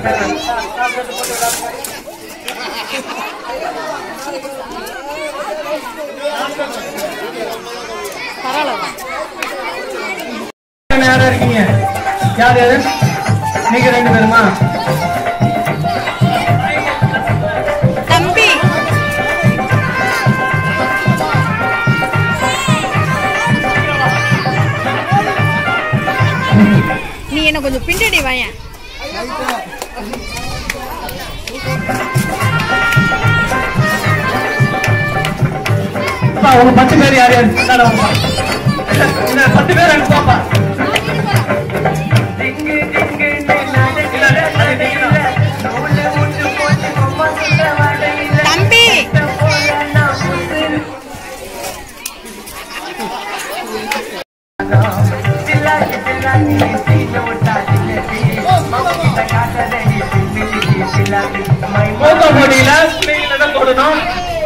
யாரா இருக்கீங்க யார் யாரு நீங்க ரெண்டு பேருமா தம்பி நீ என்ன கொஞ்சம் பின்னாடி வாயேன் அப்பா, உங்க பத்து பேர் யார் யாரு இந்தாடா வாப்பா. இந்த பத்து பேர் அனுப்பாப்பா தம்பி கோகோ போட்டியில பிள்ளைங்கள தான் போடணும்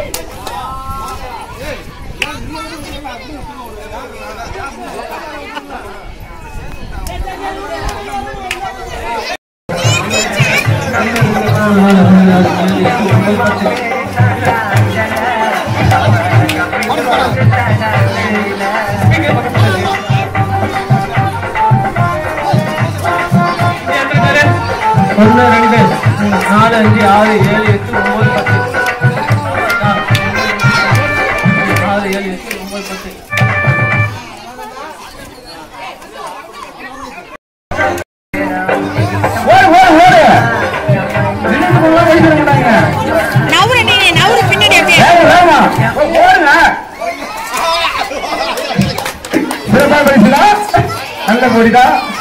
ஒன்னு ரெண்டு மூணு, நாலு அஞ்சு ஆறு ஏழு எட்டு ஒன்பது பத்து ஆறு ஏழு எட்டு ஒன்பது பத்து ஓடு ஓடு ஓடு நின்னுட்டு போனா வெளியிட மாட்டாங்க நவுறு நீ நவுறு பின்னாடி அப்படியே வேக வேகமா ஓ- ஓடுங்க சிறப்பா படிச்சுடா நல்ல போடிடா